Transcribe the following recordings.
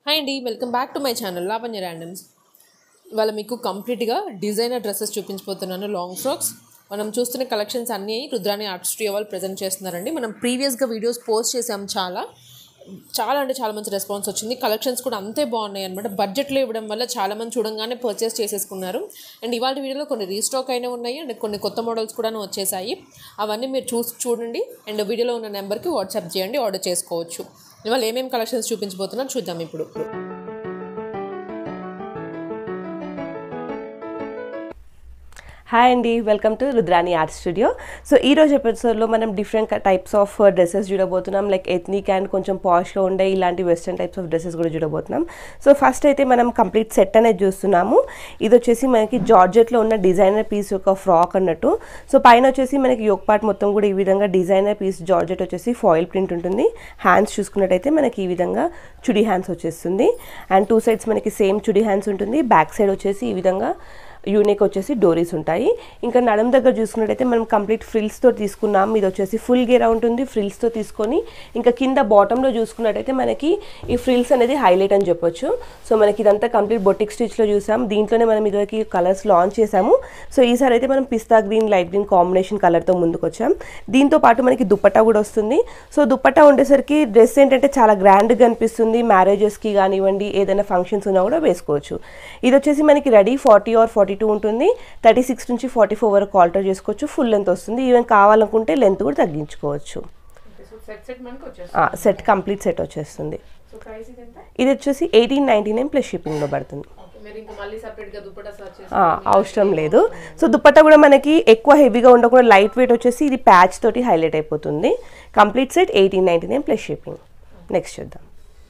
Hi అండి welcome back to my channel Lavanya randoms ఇవాళ మీకు కంప్లీట్గా డిజైనర్ డ్రెస్సెస్ చూపించబోతున్నాను లాంగ్ ఫ్రాక్స్ మనం చూస్తున్న కలెక్షన్స్ అన్నీ రుద్రాని ఆర్ట్ స్టూడియో వాళ్ళు ప్రజెంట్ చేస్తున్నారండి మనం ప్రీవియస్గా వీడియోస్ పోస్ట్ చేసాం చాలా చాలా అంటే చాలా మంచి రెస్పాన్స్ వచ్చింది కలెక్షన్స్ కూడా అంతే బాగున్నాయి అనమాట బడ్జెట్లో ఇవ్వడం వల్ల చాలా మంది చూడంగానే పర్చేస్ చేసేసుకున్నారు అండ్ ఇవాళ వీడియోలో కొన్ని రీస్టాక్ అయినా ఉన్నాయి అండ్ కొన్ని కొత్త మోడల్స్ కూడా వచ్చేసాయి అవన్నీ మీరు చూసి చూడండి అండ్ వీడియోలో ఉన్న నెంబర్కి వాట్సాప్ చేయండి ఆర్డర్ చేసుకోవచ్చు ఇవాళ ఏమేమి కలెక్షన్స్ చూపించబోతున్నాం చూద్దాం ఇప్పుడు హాయ్ అండి welcome to Rudrani art studio so ఈ రోజు ఎపిసోడ్లో మనం డిఫరెంట్ టైప్స్ ఆఫ్ డ్రెస్సెస్ చూడబోతున్నాం లైక్ ఎథ్నిక్ అండ్ కొంచెం పాష్గా ఉండే ఇలాంటి వెస్ట్రన్ టైప్స్ ఆఫ్ డ్రెస్సెస్ కూడా చూడబోతున్నాం సో ఫస్ట్ అయితే మనం కంప్లీట్ సెట్ అనేది చూస్తున్నాము ఇది వచ్చేసి మనకి జార్జెట్లో ఉన్న డిజైనర్ పీస్ యొక్క ఫ్రాక్ అన్నట్టు సో పైన వచ్చేసి మనకి యోక్ పార్ట్ మొత్తం కూడా ఈ విధంగా డిజైనర్ పీస్ జార్జెట్ వచ్చేసి ఫాయిల్ ప్రింట్ ఉంటుంది హ్యాండ్స్ చూసుకున్నట్టయితే మనకి ఈ విధంగా చుడి హ్యాండ్స్ వచ్చేస్తుంది అండ్ టూ సైడ్స్ మనకి సేమ్ చుడి హ్యాండ్స్ ఉంటుంది బ్యాక్ సైడ్ వచ్చేసి ఈ విధంగా యూనిక్ వచ్చేసి డోరీస్ ఉంటాయి ఇంకా నడుం దగ్గర చూసుకున్నట్టయితే మనం కంప్లీట్ ఫ్రిల్స్తో తీసుకున్నాం ఇది వచ్చేసి ఫుల్ గేరా ఉంటుంది ఫ్రిల్స్తో తీసుకొని ఇంకా కింద బాటంలో చూసుకున్నట్టయితే మనకి ఈ ఫ్రిల్స్ అనేది హైలైట్ అని చెప్పొచ్చు సో మనకి ఇదంతా కంప్లీట్ బొటిక్ స్టిచ్లో చూసాం దీంట్లోనే మనం ఇదివరకు కలర్స్ లాంచ్ చేసాము సో ఈసారి అయితే మనం pista green light green combination కలర్తో ముందుకు వచ్చాం దీంతో పాటు మనకి దుప్పట్టా కూడా వస్తుంది సో దుప్పట్టా ఉండేసరికి డ్రెస్ ఏంటంటే చాలా గ్రాండ్గా అనిపిస్తుంది మ్యారేజెస్కి కానివ్వండి ఏదైనా ఫంక్షన్స్ ఉన్నా కూడా వేసుకోవచ్చు ఇది వచ్చేసి మనకి ready forty or forty two ఉంటుంది థర్టీ సిక్స్ నుంచి ఫార్టీ ఫోర్ వరకు ఆల్టర్ చేసుకోవచ్చు ఫుల్ లెంత్ వస్తుంది ఈవెన్ కావాలనుకుంటే లెంత్ కూడా తగ్గించుకోవచ్చు సెట్ కంప్లీట్ సెట్ వచ్చేస్తుంది ఇది వచ్చేసి ఎయిటీన్ నైంటీ నైన్ ప్లస్ షిప్పింగ్లో పడుతుంది ఆ, అవసరం లేదు సో దుప్పట్టా కూడా మనకి ఎక్కువ హెవీగా ఉండకుండా లైట్ వెయిట్ వచ్చేసి ఇది ప్యాచ్ తోటి హైలైట్ అయిపోతుంది complete set eighteen ninety nine plus shipping next చూద్దాం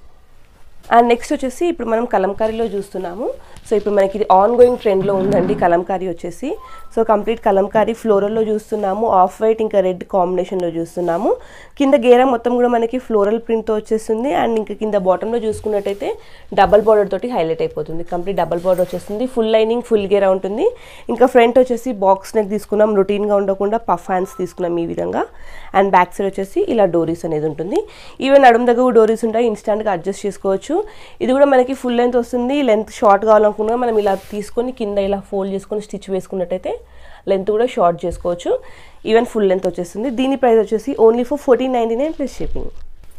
అండ్ నెక్స్ట్ వచ్చేసి ఇప్పుడు మనం కలంకారీలో చూస్తున్నాము సో ఇప్పుడు మనకి ఇది ఆన్ గోయింగ్ ట్రెండ్లో ఉందండి కలంకారీ వచ్చేసి సో కంప్లీట్ కలంకారీ ఫ్లోరల్లో చూస్తున్నాము ఆఫ్ వైట్ ఇంకా రెడ్ కాంబినేషన్లో చూస్తున్నాము కింద గేరా మొత్తం కూడా మనకి ఫ్లోరల్ ప్రింట్తో వచ్చేస్తుంది అండ్ ఇంకా కింద బాటంలో చూసుకున్నట్టయితే డబల్ బార్డర్ తోటి హైలైట్ అయిపోతుంది కంప్లీట్ డబల్ బార్డర్ వచ్చేస్తుంది ఫుల్ లైనింగ్ ఫుల్ గేరా ఉంటుంది ఇంకా ఫ్రంట్ వచ్చేసి బాక్స్ నెక్ తీసుకున్నాం రొటీన్గా ఉండకుండా పఫ్ హ్యాండ్స్ తీసుకున్నాం ఈ విధంగా అండ్ బ్యాక్ సైడ్ వచ్చేసి ఇలా డోరీస్ అనేది ఉంటుంది ఈవెన్ నడుము దగ్గర కూడా డోరీస్ ఉంటాయి ఇన్స్టాంట్గా అడ్జస్ట్ చేసుకోవచ్చు ఇది కూడా మనకి ఫుల్ లెంత్ వస్తుంది లెంత్ షార్ట్ కావాలనుకున్నా మనం ఇలా తీసుకొని కింద ఇలా ఫోల్డ్ చేసుకొని స్టిచ్ వేసుకున్నట్టయితే లెంత్ కూడా షార్ట్ చేసుకోవచ్చు ఈవెన్ ఫుల్ లెంత్ వచ్చేస్తుంది దీని ప్రైస్ వచ్చేసి only for fourteen ninety nine plus shipping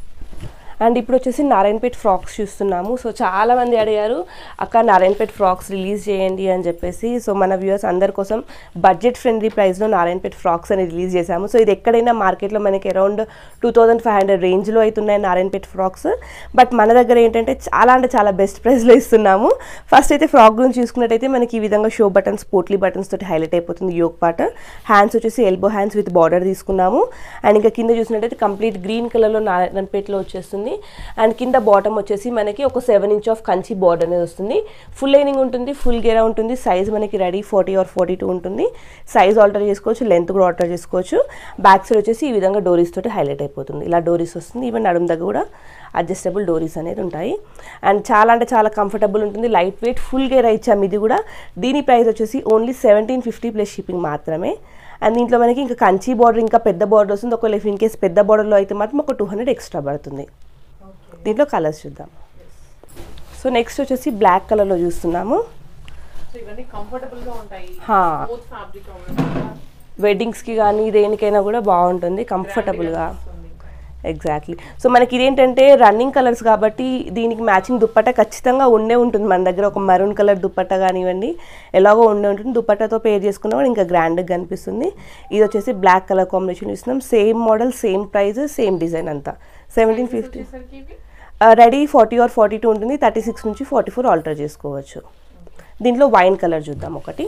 and ఇప్పుడు వచ్చేసి నారాయణపేట్ ఫ్రాక్స్ చూస్తున్నాము సో చాలా మంది అడిగారు అక్క నారాయణపేట్ ఫ్రాక్స్ రిలీజ్ చేయండి అని చెప్పేసి సో మన వ్యూవర్స్ అందరి కోసం బడ్జెట్ ఫ్రెండ్లీ ప్రైస్లో నారాయణపేట్ ఫ్రాక్స్ అని రిలీజ్ చేశాము సో ఇది ఎక్కడైనా మార్కెట్లో మనకి around two thousand five hundred రేంజ్లో అవుతున్నాయి నారాయణపేట్ ఫ్రాక్స్ బట్ మన దగ్గర ఏంటంటే చాలా అంటే చాలా బెస్ట్ ప్రైస్లో ఇస్తున్నాము ఫస్ట్ అయితే ఫ్రాక్ గురించి చూసుకున్నట్టయితే మనకి ఈ విధంగా షో బటన్స్ పోట్లీ బటన్స్ తోటి హైలైట్ అయిపోతుంది యోక్ పార్ట్ హ్యాండ్స్ వచ్చేసి ఎల్బో హ్యాండ్స్ విత్ బార్డర్ తీసుకున్నాము అండ్ ఇంకా కింద చూసినట్టయితే కంప్లీట్ గ్రీన్ కలర్లో నారాయణపేటలో వచ్చేస్తుంది అండ్ కింద బాటమ్ వచ్చేసి మనకి ఒక seven inch of Kanchi border అనేది వస్తుంది ఫుల్ లైనింగ్ ఉంటుంది ఫుల్ గేరా ఉంటుంది సైజ్ మనకి ready forty or forty two ఉంటుంది సైజ్ ఆల్టర్ చేసుకోవచ్చు లెంత్ కూడా ఆల్టర్ చేసుకోవచ్చు బ్యాక్ సైడ్ వచ్చేసి ఈ విధంగా డోరీస్ తోటి హైలైట్ అయిపోతుంది ఇలా డోరీస్ వస్తుంది ఈవెన్ నడుము దగ్గర కూడా అడ్జస్టబుల్ డోరీస్ అనేది ఉంటాయి అండ్ చాలా అంటే చాలా కంఫర్టబుల్ ఉంటుంది లైట్ వెయిట్ ఫుల్ గేరా ఇచ్చాము ఇది కూడా దీని ప్రైస్ వచ్చేసి only seventeen fifty plus shipping మాత్రమే అండ్ దీంట్లో మనకి ఇంకా కంచి బార్డర్ ఇంకా పెద్ద బార్డర్ వస్తుంది ఒకవేళ ఇన్ కేస్ పెద్ద బార్డర్లో అయితే మాత్రం ఒక టూ హండ్రెడ్ ఎక్స్ట్రా పడుతుంది దీంట్లో కలర్స్ చూద్దాం సో నెక్స్ట్ వచ్చేసి బ్లాక్ కలర్లో చూస్తున్నాము ఇవన్నీ కంఫర్టబుల్ గా ఉంటాయి హా. స్మూత్ ఫ్యాబ్రిక్ వెడ్డింగ్స్కి కానీ దేనికైనా కూడా బాగుంటుంది కంఫర్టబుల్గా ఎగ్జాక్ట్లీ సో మనకి ఇదేంటంటే రన్నింగ్ కలర్స్ కాబట్టి దీనికి మ్యాచింగ్ దుప్పట్టా ఖచ్చితంగా ఉండే ఉంటుంది మన దగ్గర ఒక మరూన్ కలర్ దుప్పట్టా కానివ్వండి ఎలాగో ఉండే ఉంటుంది దుప్పట్టాతో పేర్ చేసుకున్నా కూడా ఇంకా గ్రాండ్గా కనిపిస్తుంది ఇది వచ్చేసి బ్లాక్ కలర్ కాంబినేషన్ ఇస్తున్నాం same model same price same design అంతా seventeen fifty ready forty or forty two ఉంటుంది థర్టీ సిక్స్ నుంచి ఫార్టీ ఫోర్ ఆల్టర్ చేసుకోవచ్చు దీంట్లో వైన్ కలర్ చూద్దాం ఒకటి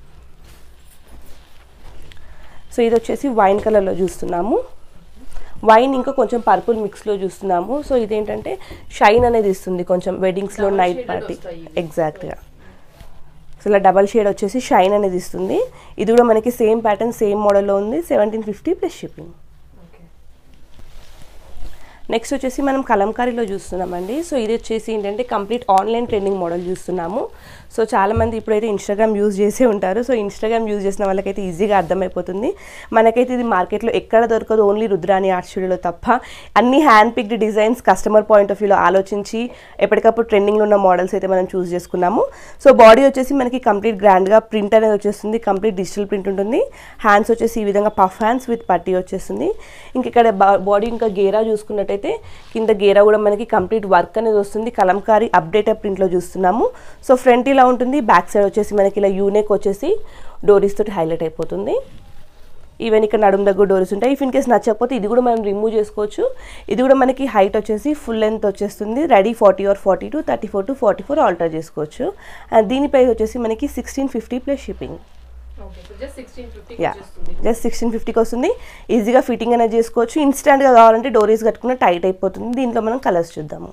సో ఇది వచ్చేసి వైన్ కలర్లో చూస్తున్నాము వైన్ ఇంకా కొంచెం పర్పుల్ మిక్స్లో చూస్తున్నాము సో ఇదేంటంటే షైన్ అనేది ఇస్తుంది కొంచెం వెడ్డింగ్స్లో నైట్ పార్టీ ఎగ్జాక్ట్గా సో ఇలా డబల్ షేడ్ వచ్చేసి షైన్ అనేది ఇస్తుంది ఇది కూడా మనకి సేమ్ ప్యాటర్న్ సేమ్ మోడల్లో ఉంది seventeen fifty plus shipping next వచ్చేసి మనం కలంకారీలో చూస్తున్నామండి సో ఇది వచ్చేసి ఏంటంటే కంప్లీట్ ఆన్లైన్ ట్రెండింగ్ మోడల్ చూస్తున్నాము సో చాలామంది ఇప్పుడైతే ఇన్స్టాగ్రామ్ యూజ్ చేసే ఉంటారు సో ఇన్స్టాగ్రామ్ యూజ్ చేసిన వాళ్ళకైతే ఈజీగా అర్థమైపోతుంది మనకైతే ఇది మార్కెట్లో ఎక్కడ దొరకదు ఓన్లీ రుద్రాని ఆర్ట్ స్టూడియోలో తప్ప అన్ని hand picked designs customer point of వ్యూలో ఆలోచించి ఎప్పటికప్పుడు ట్రెండింగ్లో ఉన్న మోడల్స్ అయితే మనం చూస్ చేసుకున్నాము సో బాడీ వచ్చేసి మనకి కంప్లీట్ గ్రాండ్గా ప్రింట్ అనేది వచ్చేస్తుంది కంప్లీట్ డిజిటల్ ప్రింట్ ఉంటుంది హ్యాండ్స్ వచ్చేసి ఈ విధంగా పఫ్ హ్యాండ్స్ విత్ పట్టీ వచ్చేస్తుంది ఇంక ఇక్కడ బాడీ ఇంకా గేరా చూసుకున్నట్టయితే కింద గేరా కూడా మనకి కంప్లీట్ వర్క్ అనేది వస్తుంది కలంకారీ అప్డేటెడ్ ప్రింట్లో చూస్తున్నాము సో ఫ్రంట్ ఇలా ఉంటుంది బ్యాక్ సైడ్ వచ్చేసి మనకి ఇలా యూనెక్ వచ్చేసి డోరీస్ తోటి హైలైట్ అయిపోతుంది ఈవెన్ ఇక్కడ నడుము దగ్గర డోరీస్ ఉంటాయి ఇఫ్ ఇన్ కేస్ నచ్చకపోతే ఇది కూడా మనం రిమూవ్ చేసుకోవచ్చు ఇది కూడా మనకి హైట్ వచ్చేసి ఫుల్ లెంత్ వచ్చేస్తుంది ready forty or forty two thirty four to forty four alter చేసుకోవచ్చు అండ్ దీని ప్రైస్ వచ్చేసి మనకి sixteen fifty plus shipping okay so just sixteen fifty yeah just sixteen ఫిఫ్టీకి వస్తుంది ఈజీగా ఫిట్టింగ్ అనేది చేసుకోవచ్చు ఇన్స్టాంట్గా కావాలంటే డోరీస్ కట్టుకున్న టైట్ అయిపోతుంది దీంట్లో మనం కలర్స్ చూద్దాము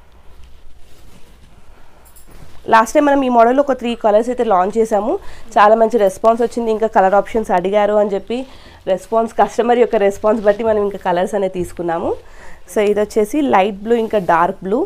లాస్ట్ టైం మనం ఈ మోడల్లో ఒక త్రీ కలర్స్ అయితే లాంచ్ చేసాము చాలా మంచి రెస్పాన్స్ వచ్చింది ఇంకా కలర్ ఆప్షన్స్ అడిగారు అని చెప్పి రెస్పాన్స్ కస్టమర్ యొక్క రెస్పాన్స్ బట్టి మనం ఇంకా కలర్స్ అనేది తీసుకున్నాము సో ఇది వచ్చేసి లైట్ బ్లూ ఇంకా డార్క్ బ్లూ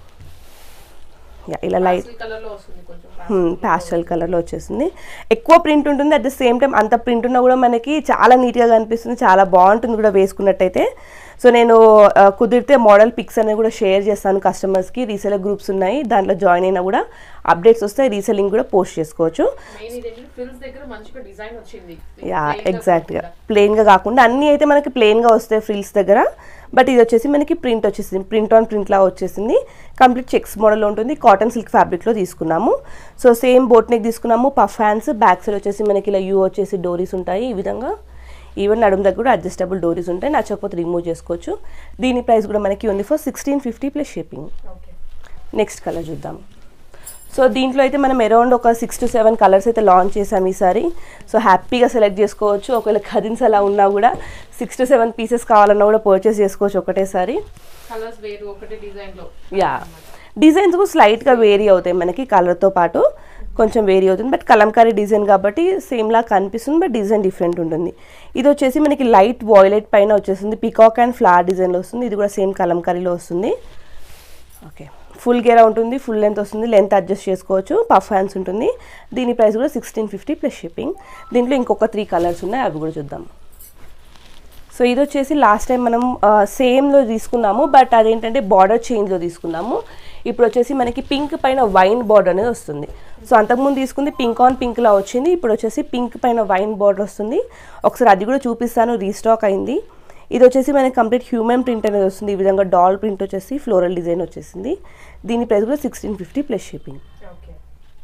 ఇలా లైట్ కలర్ లో వస్తుంది కొంచెం ప్యాస్టల్ కలర్లో వచ్చేసింది ఎక్కువ ప్రింట్ ఉంటుంది అట్ ద సేమ్ టైం అంత ప్రింట్ ఉన్నా కూడా మనకి చాలా నీట్గా కనిపిస్తుంది చాలా బాగుంటుంది కూడా వేసుకున్నట్టయితే సో నేను ఆ, కుదిరితే మోడల్ పిక్స్ అనేవి కూడా షేర్ చేస్తాను కస్టమర్స్కి రీసెలర్ గ్రూప్స్ ఉన్నాయి దాంట్లో జాయిన్ అయినా కూడా అప్డేట్స్ వస్తాయి రీసెల్లింగ్ కూడా పోస్ట్ చేసుకోవచ్చు మెయిన్ ఇదేంటి ఫిల్స్ దగ్గర మంచిగా డిజైన్ వచ్చింది యా ఎగ్జాక్ట్గా ప్లెయిన్గా కాకుండా అన్నీ అయితే మనకి ప్లెయిన్గా వస్తాయి ఫ్రిల్స్ దగ్గర బట్ ఇది వచ్చేసి మనకి ప్రింట్ వచ్చేసింది ప్రింట్ ఆన్ ప్రింట్ లా వచ్చేసింది కంప్లీట్ చెక్స్ మోడల్ ఉంటుంది కాటన్ సిల్క్ ఫ్యాబ్రిక్లో తీసుకున్నాము సో సేమ్ బోట్ నెక్ తీసుకున్నాము పఫ్ హ్యాండ్స్ బ్యాక్ సైడ్ వచ్చేసి మనకి ఇలా యూ వచ్చేసి డోరీస్ ఉంటాయి ఈ విధంగా ఈవెన్ నడుము దగ్గర కూడా అడ్జస్టబుల్ డోరీస్ ఉంటాయి నచ్చకపోతే రిమూవ్ చేసుకోవచ్చు దీని ప్రైస్ కూడా మనకి ఉంది for sixteen fifty plus shipping okay next colour చూద్దాం సో దీంట్లో అయితే మనం అరౌండ్ ఒక సిక్స్ టు సెవెన్ కలర్స్ అయితే లాంచ్ చేసాం ఈసారి సో హ్యాపీగా సెలెక్ట్ చేసుకోవచ్చు ఒకవేళ కజిన్స్ అలా ఉన్నా కూడా సిక్స్ టు సెవెన్ పీసెస్ కావాలన్నా కూడా పర్చేస్ చేసుకోవచ్చు ఒకటేసారి కలర్స్ వేరు ఒకటే డిజైన్ లో యా డిజైన్స్ కూడా స్లైట్గా వేరీ అవుతాయి మనకి కలర్తో పాటు కొంచెం వేరీ అవుతుంది బట్ కలంకారీ డిజైన్ కాబట్టి సేమ్ లా కనిపిస్తుంది బట్ డిజైన్ డిఫరెంట్ ఉంటుంది ఇది వచ్చేసి మనకి లైట్ వాయిలెట్ పైన వచ్చేస్తుంది పికాక్ అండ్ ఫ్లవర్ డిజైన్లో వస్తుంది ఇది కూడా సేమ్ కలంకారీలో వస్తుంది ఓకే ఫుల్ గేరా ఉంటుంది ఫుల్ లెంత్ వస్తుంది లెంత్ అడ్జస్ట్ చేసుకోవచ్చు పఫ్ హ్యాండ్స్ ఉంటుంది దీని ప్రైస్ కూడా సిక్స్టీన్ ఫిఫ్టీ ప్లస్ షిప్పింగ్ దీంట్లో ఇంకొక త్రీ కలర్స్ ఉన్నాయి అవి కూడా చూద్దాం సో ఇది వచ్చేసి లాస్ట్ టైం మనం సేమ్లో తీసుకున్నాము బట్ అదేంటంటే బార్డర్ చేంజ్లో తీసుకున్నాము ఇప్పుడు వచ్చేసి మనకి పింక్ పైన వైన్ బార్డర్ అనేది వస్తుంది సో అంతకుముందు తీసుకుంది పింక్ ఆన్ పింక్లా వచ్చింది ఇప్పుడు వచ్చేసి పింక్ పైన వైన్ బార్డర్ వస్తుంది ఒకసారి అది కూడా చూపిస్తాను రీస్టాక్ అయింది ఇది వచ్చేసి మనకి కంప్లీట్ హ్యూమన్ ప్రింట్ అనేది వస్తుంది ఈ విధంగా డాల్ ప్రింట్ వచ్చేసి ఫ్లోరల్ డిజైన్ వచ్చేసింది దీని ప్రైస్ కూడా sixteen fifty plus shipping okay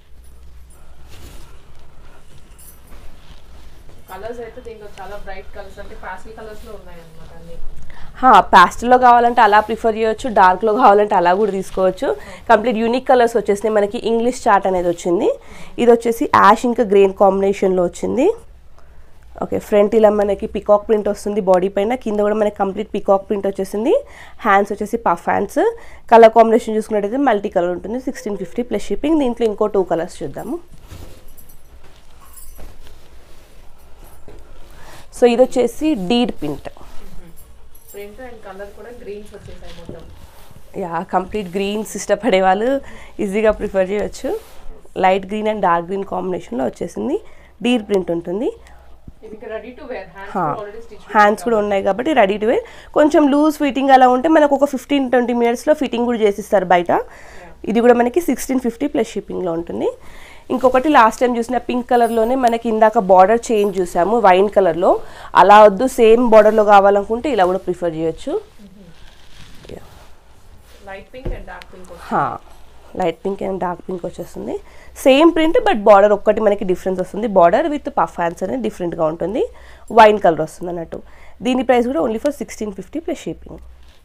colours అయితే దీంట్లో చాలా బ్రైట్ కలర్స్ అంటే పాస్టల్ కలర్స్ లో ఉన్నాయి అన్నమాట అన్ని ప్యాస్టల్లో కావాలంటే అలా ప్రిఫర్ చేయొచ్చు డార్క్లో కావాలంటే అలా కూడా తీసుకోవచ్చు కంప్లీట్ యూనిక్ కలర్స్ వచ్చేసినాయి మనకి ఇంగ్లీష్ చార్ట్ అనేది వచ్చింది ఇది వచ్చేసి యాష్ ఇంకా గ్రీన్ కాంబినేషన్లో వచ్చింది ఓకే ఫ్రంట్ ఇలా మనకి పికాక్ ప్రింట్ వస్తుంది బాడీ పైన కింద కూడా మనకి కంప్లీట్ పికాక్ ప్రింట్ వచ్చేసింది హ్యాండ్స్ వచ్చేసి పఫ్ హ్యాండ్స్ కలర్ కాంబినేషన్ చూసుకున్నట్టయితే మల్టీ కలర్ ఉంటుంది సిక్స్టీన్ ఫిఫ్టీ ప్లస్ షిప్పింగ్ దీంట్లో ఇంకో టూ కలర్స్ చూద్దాము సో ఇది వచ్చేసి deer print print and colour కూడా గ్రీన్స్ వచ్చేసాయి మొత్తం యా కంప్లీట్ గ్రీన్స్ ఇష్టపడే వాళ్ళు ఈజీగా ప్రిఫర్ చేయొచ్చు light green and dark green కాంబినేషన్లో వచ్చేసింది డీర్ ప్రింట్ ఉంటుంది ఇది ready to wear hands already stitch hands కూడా ఉన్నాయి కాబట్టి రెడీ టు వేర్ కొంచెం లూజ్ ఫిట్టింగ్ అలా ఉంటే మనకు ఒక ఫిఫ్టీన్ ట్వంటీ మినిట్స్లో ఫిట్టింగ్ కూడా చేసిస్తారు బయట ఇది కూడా మనకి సిక్స్టీన్ ఫిఫ్టీ ప్లస్ షిప్పింగ్లో ఉంటుంది ఇంకొకటి లాస్ట్ టైం చూసిన పింక్ కలర్లోనే మనకి ఇందాక బార్డర్ చేంజ్ చూసాము వైన్ కలర్లో అలా వద్దు సేమ్ బార్డర్లో కావాలనుకుంటే ఇలా కూడా ప్రిఫర్ చేయొచ్చు light pink and dark pink light pink and dark pink వచ్చేస్తుంది సేమ్ ప్రింట్ బట్ బార్డర్ ఒక్కటి మనకి డిఫరెన్స్ వస్తుంది బార్డర్ విత్ పఫ్ హ్యాండ్స్ అనేది డిఫరెంట్గా ఉంటుంది వైన్ కలర్ వస్తుంది అన్నట్టు దీని ప్రైస్ కూడా only for sixteen fifty plus shipping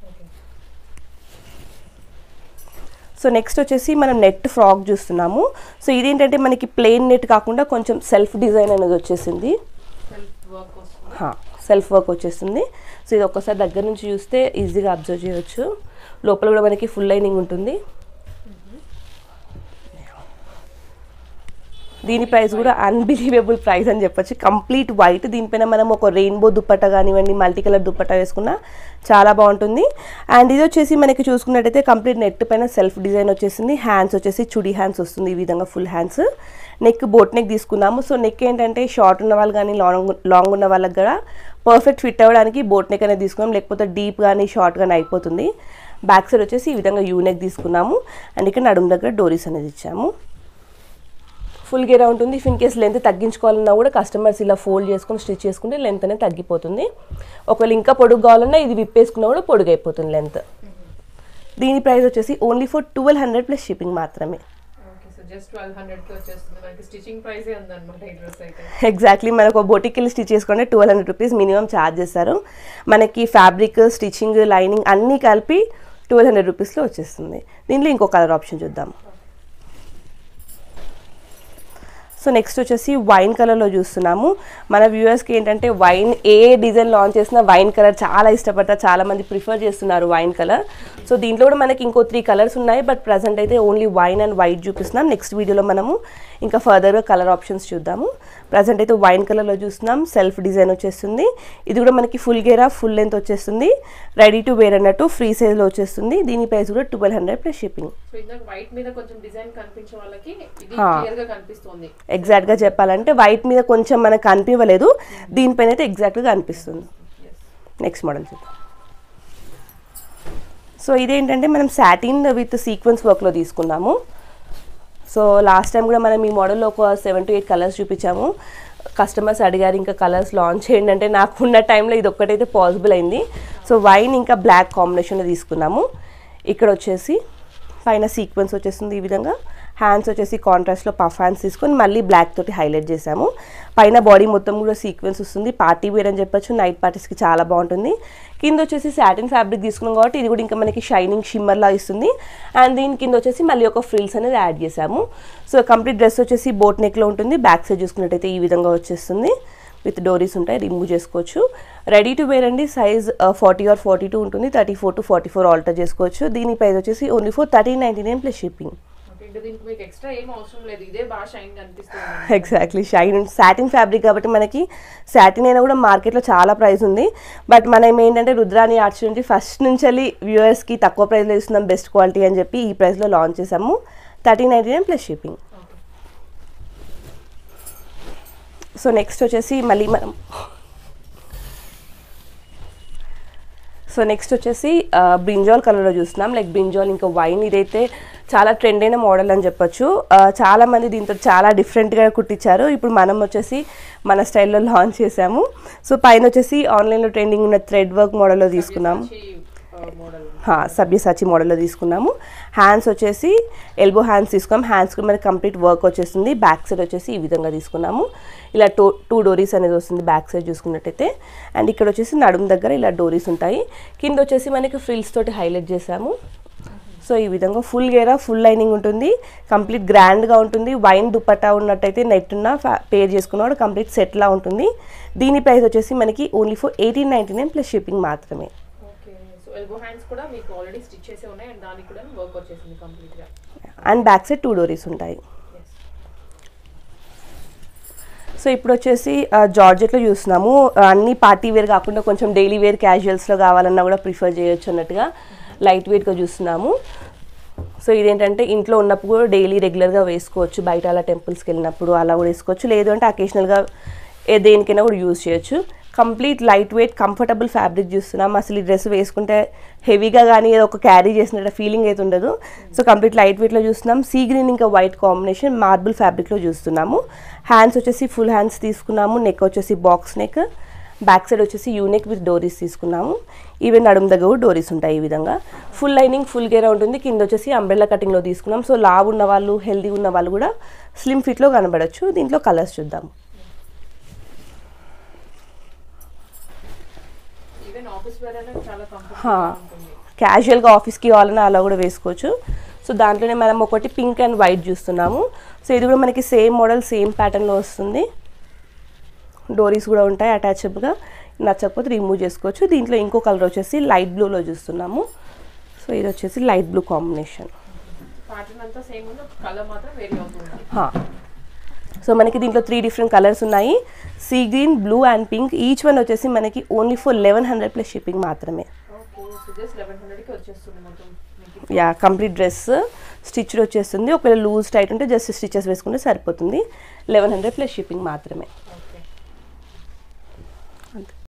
so next వచ్చేసి మనం నెట్ ఫ్రాక్ చూస్తున్నాము సో ఇదేంటంటే మనకి ప్లెయిన్ నెట్ కాకుండా కొంచెం సెల్ఫ్ డిజైన్ అనేది వచ్చేసింది సెల్ఫ్ వర్క్ వస్తుంది సెల్ఫ్ వర్క్ వచ్చేస్తుంది సో ఇది ఒక్కసారి దగ్గర నుంచి చూస్తే ఈజీగా అబ్జర్వ్ చేయొచ్చు లోపల కూడా మనకి ఫుల్ లైనింగ్ ఉంటుంది దీని ప్రైస్ కూడా అన్బిలీవబుల్ ప్రైస్ అని చెప్పొచ్చు కంప్లీట్ వైట్ దీనిపైన మనం ఒక రెయిన్బో దుప్పట్ట కానివ్వండి మల్టీ కలర్ దుప్పట్ట వేసుకున్నా చాలా బాగుంటుంది అండ్ ఇది వచ్చేసి మనకి చూసుకున్నట్టయితే కంప్లీట్ నెట్ పైన సెల్ఫ్ డిజైన్ వచ్చేసింది హ్యాండ్స్ వచ్చేసి చుడి హ్యాండ్స్ వస్తుంది ఈ విధంగా full hands neck boat neck తీసుకున్నాము సో నెక్ ఏంటంటే షార్ట్ ఉన్న వాళ్ళు కానీ లాంగ్ లాంగ్ ఉన్న వాళ్ళకి కూడా పర్ఫెక్ట్ ఫిట్ అవ్వడానికి బోట్ నెక్ అనేది తీసుకున్నాం లేకపోతే డీప్ కానీ షార్ట్ కానీ అయిపోతుంది బ్యాక్ సైడ్ వచ్చేసి ఈ విధంగా యూ నెక్ తీసుకున్నాము అండ్ ఇక్కడ నడుము దగ్గర డోరీస్ అనేది ఇచ్చాము ఫుల్ గేరా ఉంటుంది ఇఫ్ ఇన్ కేస్ లెంత్ తగ్గించుకోవాలన్నా కూడా కస్టమర్స్ ఇలా ఫోల్డ్ చేసుకుని స్టిచ్ చేసుకుంటే లెంత్ అనేది తగ్గిపోతుంది ఒకవేళ ఇంకా పొడుగు కావాలన్నా ఇది విప్పేసుకున్నా కూడా పొడుగు అయిపోతుంది లెంత్ దీని ప్రైస్ వచ్చేసి only for twelve hundred plus shipping మాత్రమే ఓకే సో జస్ట్ ట్వెల్వ్ హండ్రెడ్కి వచ్చేస్తుంది మనకి స్టిచింగ్ ప్రైసే ఉందన్నమాట ఈ డ్రెస్ అయితే ఎగ్జాక్ట్లీ మనకు ఒక బొటిక్ వెళ్ళి స్టిచ్ చేసుకుంటే twelve hundred rupees minimum charge చేస్తారు మనకి ఫ్యాబ్రిక్ స్టిచ్చింగ్ లైనింగ్ అన్నీ కలిపి ట్వెల్వ్ హండ్రెడ్ రూపీస్లో వచ్చేస్తుంది దీంట్లో ఇంకో కలర్ ఆప్షన్ చూద్దాం సో నెక్స్ట్ వచ్చేసి వైన్ కలర్లో చూస్తున్నాము మన వ్యూవర్స్కి ఏంటంటే వైన్ ఏ డిజైన్ లాంచ్ చేసినా వైన్ కలర్ చాలా ఇష్టపడతారు చాలా మంది ప్రిఫర్ చేస్తున్నారు వైన్ కలర్ సో దీంట్లో కూడా మనకి ఇంకో త్రీ కలర్స్ ఉన్నాయి బట్ ప్రజెంట్ అయితే ఓన్లీ వైన్ అండ్ వైట్ చూపిస్తున్నాం నెక్స్ట్ వీడియోలో మనము ఇంకా ఫర్దర్గా కలర్ ఆప్షన్స్ చూద్దాము ప్రజెంట్ అయితే వైన్ కలర్లో చూస్తున్నాం సెల్ఫ్ డిజైన్ వచ్చేస్తుంది ఇది కూడా మనకి ఫుల్ గేరా ఫుల్ లెంత్ వచ్చేస్తుంది రెడీ టు వేర్ అన్నట్టు ఫ్రీ సైజ్లో వచ్చేస్తుంది దీని ప్రైస్ కూడా twelve hundred plus shipping so ఇందాక వైట్ మీద కొంచెం డిజైన్ కనిపించే వాళ్ళకి ఇది హా. క్లియర్ గా కనిపిస్తుంది ఎగ్జాక్ట్గా చెప్పాలంటే వైట్ మీద కొంచెం మనకు కనిపించలేదు దీనిపైన అయితే ఎగ్జాక్ట్గా కనిపిస్తుంది నెక్స్ట్ మోడల్ చూద్దాం సో ఇదేంటంటే మనం సాటిన్ విత్ సీక్వెన్స్ వర్క్లో తీసుకున్నాము సో లాస్ట్ టైం కూడా మనం ఈ మోడల్లో ఒక సెవెన్ టు ఎయిట్ కలర్స్ చూపించాము కస్టమర్స్ అడిగారు ఇంకా కలర్స్ లాంచ్ చేయండి అంటే నాకున్న టైంలో ఇది ఒక్కటైతే పాసిబుల్ అయింది సో వైన్ ఇంకా బ్లాక్ కాంబినేషన్లో తీసుకున్నాము ఇక్కడ వచ్చేసి పైన సీక్వెన్స్ వచ్చేస్తుంది ఈ విధంగా హ్యాండ్స్ వచ్చేసి కాంట్రాస్ట్లో పఫ్ హ్యాండ్స్ తీసుకొని మళ్ళీ బ్లాక్ తోటి హైలైట్ చేసాము పైన బాడీ మొత్తం కూడా సీక్వెన్స్ వస్తుంది పార్టీ వేర్ అని చెప్పొచ్చు నైట్ పార్టీస్కి చాలా బాగుంటుంది కింద వచ్చేసి సాటిన్ ఫ్యాబ్రిక్ తీసుకున్నాం కాబట్టి ఇది కూడా ఇంకా మనకి షైనింగ్ షిమ్మర్ లా ఇస్తుంది అండ్ దీని కింద వచ్చేసి మళ్ళీ ఒక ఫ్రిల్స్ అనేది యాడ్ చేసాము సో కంప్లీట్ డ్రెస్ వచ్చేసి బోట్ నెక్లో ఉంటుంది బ్యాక్ సైడ్ చూసుకున్నట్టయితే ఈ విధంగా వచ్చేస్తుంది విత్ డోరీస్ ఉంటాయి రిమూవ్ చేసుకోవచ్చు రెడీ టు వేర్ అండి size forty or forty two ఉంటుంది thirty four to forty four alter చేసుకోవచ్చు దీని ప్రైస్ వచ్చేసి only four thirty ninety nine plus shipping okay ఇంకా దీనికి మీకు ఎక్స్ట్రా ఏం అవసరం లేదు ఇదే బాగా షైన్ కనిపిస్తుంది ఎగ్జాక్ట్లీ షైన్ సాటిన్ ఫ్యాబ్రిక్ కాబట్టి మనకి సాటిన్ అయినా కూడా మార్కెట్లో చాలా ప్రైస్ ఉంది బట్ మనం ఏంటంటే రుద్రాని ఆర్ట్స్ నుంచి ఫస్ట్ నుంచి వెళ్ళి వ్యూవర్స్కి తక్కువ ప్రైస్లో ఇస్తున్నాం బెస్ట్ క్వాలిటీ అని చెప్పి ఈ ప్రైస్లో లాంచ్ చేసాము thirty ninety nine plus shipping okay so next వచ్చేసి మళ్ళీ మనం సో నెక్స్ట్ వచ్చేసి ఆ, బ్రింజాల్ కలర్లో చూస్తున్నాం లైక్ బ్రింజాల్ ఇంకా వైన్ ఇదైతే చాలా ట్రెండ్ అయిన మోడల్ అని చెప్పొచ్చు ఆ, చాలా మంది దీంతో చాలా డిఫరెంట్గా కుట్టించారు ఇప్పుడు మనం వచ్చేసి మన స్టైల్లో లాంచ్ చేసాము సో పైన వచ్చేసి ఆన్లైన్లో ట్రెండింగ్ ఉన్న థ్రెడ్ వర్క్ మోడల్లో తీసుకున్నాము మోడల్ హా, సబ్యసాచి మోడల్లో తీసుకున్నాము హ్యాండ్స్ వచ్చేసి ఎల్బో హ్యాండ్స్ తీసుకున్నాం హ్యాండ్స్కి మనకి కంప్లీట్ వర్క్ వచ్చేసింది బ్యాక్ సైడ్ వచ్చేసి ఈ విధంగా తీసుకున్నాము ఇలా టూ టూ డోరీస్ అనేది వస్తుంది బ్యాక్ సైడ్ చూసుకున్నట్టయితే అండ్ ఇక్కడ వచ్చేసి నడుము దగ్గర ఇలా డోరీస్ ఉంటాయి కింద వచ్చేసి మనకి ఫ్రిల్స్ తోటి హైలైట్ చేసాము సో ఈ విధంగా ఫుల్ గేరా ఫుల్ లైనింగ్ ఉంటుంది కంప్లీట్ గ్రాండ్గా ఉంటుంది వైన్ దుపట్టా ఉన్నట్టయితే నెట్ ఉన్న పేర్ చేసుకున్నవాడు కంప్లీట్ సెట్లా ఉంటుంది దీని ప్రైస్ వచ్చేసి మనకి only for eighteen ninety nine plus shipping మాత్రమే ఓకే సో ఎల్బో హ్యాండ్స్ కూడా మీకు ఆల్రెడీ స్టిచ్ చేసే ఉన్నాయి అండ్ దానికి కూడా వర్క్ వచ్చేసింది కంప్లీట్ గా అండ్ బ్యాక్ సైడ్ టూ డోరీస్ ఉంటాయి ఎస్ సో ఇప్పుడు వచ్చేసి ఆ, జార్జెట్లో చూస్తున్నాము ఆ, అన్ని పార్టీ వేర్ కాకుండా కొంచెం డైలీ వేర్ క్యాజువల్స్లో కావాలన్నా కూడా ప్రిఫర్ చేయొచ్చు అన్నట్టుగా లైట్ వెయిట్గా చూస్తున్నాము సో ఇదేంటంటే ఇంట్లో ఉన్నప్పుడు కూడా డైలీ రెగ్యులర్గా వేసుకోవచ్చు బయట అలా టెంపుల్స్కి వెళ్ళినప్పుడు అలా కూడా వేసుకోవచ్చు లేదు అంటే అకేషనల్గా ఏ దేనికైనా కూడా యూజ్ చేయొచ్చు complete light weight comfortable fabric చూస్తున్నాం అసలు ఈ డ్రెస్ వేసుకుంటే హెవీగా కానీ ఏదో ఒక క్యారీ చేసినట్టు ఫీలింగ్ అయితే ఉండదు సో కంప్లీట్ లైట్ వెయిట్లో చూస్తున్నాం సీ గ్రీన్ ఇంకా వైట్ కాంబినేషన్ మార్బుల్ ఫ్యాబ్రిక్లో చూస్తున్నాము హ్యాండ్స్ వచ్చేసి ఫుల్ హ్యాండ్స్ తీసుకున్నాము నెక్ వచ్చేసి బాక్స్ నెక్ బ్యాక్ సైడ్ వచ్చేసి యూనిక్ విత్ డోరీస్ తీసుకున్నాము ఈవెన్ నడుము దగ్గర కూడా డోరీస్ ఉంటాయి ఈ విధంగా ఫుల్ లైనింగ్ ఫుల్ గేరా ఉంటుంది కింద వచ్చేసి అంబ్రెల్లా కటింగ్లో తీసుకున్నాం సో లావ్ ఉన్న వాళ్ళు హెల్దీ ఉన్న వాళ్ళు కూడా స్లిమ్ ఫిట్లో కనబడచ్చు దీంట్లో కలర్స్ చూద్దాం ఈవెన్ ఆఫీస్ వేర్ అనేది చాలా కంఫర్ట్ హా. ఉంటుంది క్యాజువల్గా ఆఫీస్కి కావాలన్నా అలా కూడా వేసుకోవచ్చు సో దాంట్లోనే మనం ఒకటి పింక్ అండ్ వైట్ చూస్తున్నాము సో ఇది కూడా మనకి సేమ్ మోడల్ సేమ్ ప్యాటర్న్లో వస్తుంది డోరీస్ కూడా ఉంటాయి అటాచబుల్గా నచ్చకపోతే రిమూవ్ చేసుకోవచ్చు దీంట్లో ఇంకో కలర్ వచ్చేసి లైట్ బ్లూలో చూస్తున్నాము సో ఇది వచ్చేసి లైట్ బ్లూ కాంబినేషన్ ప్యాటర్న్ అంతా సేమ్ ఉంది కలర్ మాత్రం వేరీ అవుతుంది హా. సో మనకి దీంట్లో త్రీ డిఫరెంట్ కలర్స్ ఉన్నాయి sea green blue and pink each one వచ్చేసి మనకి only for eleven hundred plus shipping మాత్రమే యా కంప్లీట్ డ్రెస్ స్టిచ్డ్ వచ్చేస్తుంది ఒకవేళ లూజ్ టైట్ ఉంటే జస్ట్ స్టిచెస్ వేసుకుంటే సరిపోతుంది లెవెన్ హండ్రెడ్ ప్లస్ షిప్పింగ్ మాత్రమే